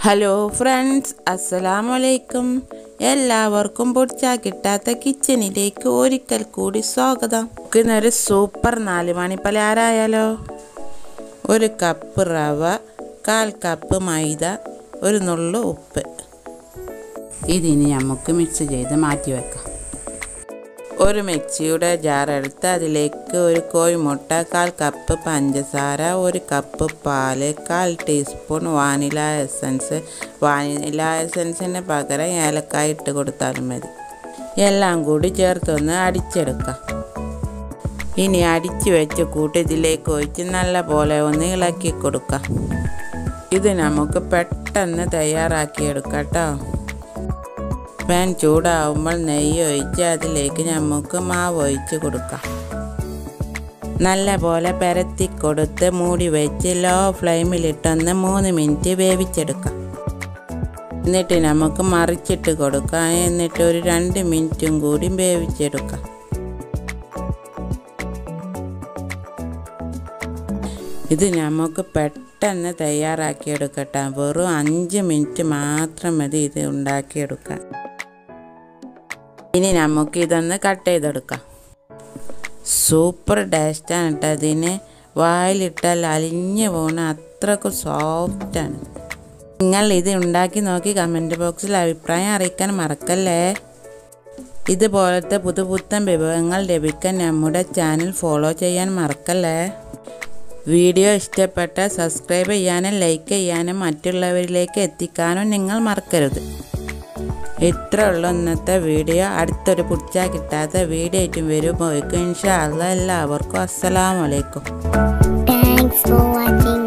Hello friends അസ്സലാമു അലൈക്കും എല്ലാവർക്കും പൊടിച്ചാ കിട്ടാത്ത കിച്ചണിലേക്ക് ഒരിക്കൽ കൂടി സ്വാഗതം ഇന്നൊരു സൂപ്പർ നാല് മണി പലഹാരമായാലോ ഒരു കപ്പ് റവ കാൽ കപ്പ് മൈദ ഒരു നുള്ളു ഉപ്പ് ഇതിനി നമുക്ക് മിക്സ് ചെയ്ത് മാറ്റി വെക്കാം ഒരു മിക്സിയുടെ ജാർ എടുത്ത് അതിലേക്ക് ഒരു കോഴിമുട്ട കാൽ കപ്പ് പഞ്ചസാര ഒരു കപ്പ് പാല് കാൽ ടീസ്പൂൺ വാനില എസൻസ് വാനില എസൻസിന് പകരം ഏലക്കായ ഇട്ട് കൊടുത്താലും മതി എല്ലാം കൂടി ചേർത്തൊന്ന് അടിച്ചെടുക്കാം ഇനി അടിച്ചു വെച്ച് കൂട്ടി ഇതിലേക്ക് ഒഴിച്ച് നല്ല പോലെ ഒന്ന് ഇളക്കി കൊടുക്കാം ഇത് നമുക്ക് പെട്ടെന്ന് തയ്യാറാക്കിയെടുക്കാം കേട്ടോ പാൻ ചൂടാവുമ്പോൾ നെയ്യ് ഒഴിച്ച് അതിലേക്ക് നമുക്ക് മാവ് ഒഴിച്ച് കൊടുക്കാം നല്ല പോലെ പരത്തി കൊടുത്ത് മൂടി വെച്ച് ലോ ഫ്ലെയിമിലിട്ടൊന്ന് മൂന്ന് മിനിറ്റ് വേവിച്ചെടുക്കാം എന്നിട്ട് നമുക്ക് മറിച്ചിട്ട് കൊടുക്കാം എന്നിട്ട് ഒരു രണ്ട് മിനിറ്റും കൂടി വേവിച്ചെടുക്കാം ഇത് നമുക്ക് പെട്ടെന്ന് തയ്യാറാക്കിയെടുക്കട്ടെ വെറും അഞ്ച് മിനിറ്റ് മാത്രം മതി ഇത് ഉണ്ടാക്കിയെടുക്കാൻ ഇനി നമുക്ക് ഇതൊന്ന് കട്ട് ചെയ്തെടുക്കാം സൂപ്പർ ടേസ്റ്റാണ് കേട്ടോ അതിന് വായിലിട്ടാൽ അലിഞ്ഞു പോകുന്ന അത്രക്ക് സോഫ്റ്റാണ് നിങ്ങൾ ഇത് ഉണ്ടാക്കി നോക്കി കമൻറ്റ് ബോക്സിൽ അഭിപ്രായം അറിയിക്കാൻ മറക്കല്ലേ ഇതുപോലത്തെ പുതുപുത്തൻ വിഭവങ്ങൾ ലഭിക്കാൻ നമ്മുടെ ചാനൽ ഫോളോ ചെയ്യാൻ മറക്കല്ലേ വീഡിയോ ഇഷ്ടപ്പെട്ട സബ്സ്ക്രൈബ് ചെയ്യാനും ലൈക്ക് ചെയ്യാനും മറ്റുള്ളവരിലേക്ക് എത്തിക്കാനും നിങ്ങൾ മറക്കരുത് ഇത്ര ഉള്ള ഇന്നത്തെ വീഡിയോ അടുത്തൊരു പിടിച്ചാൽ കിട്ടാത്ത വീഡിയോ ആയിട്ടും വരുമ്പോഴേക്കും ഇൻഷാ അല്ലാ എല്ലാവർക്കും അസ്സലാമലൈക്കും Thanks for watching.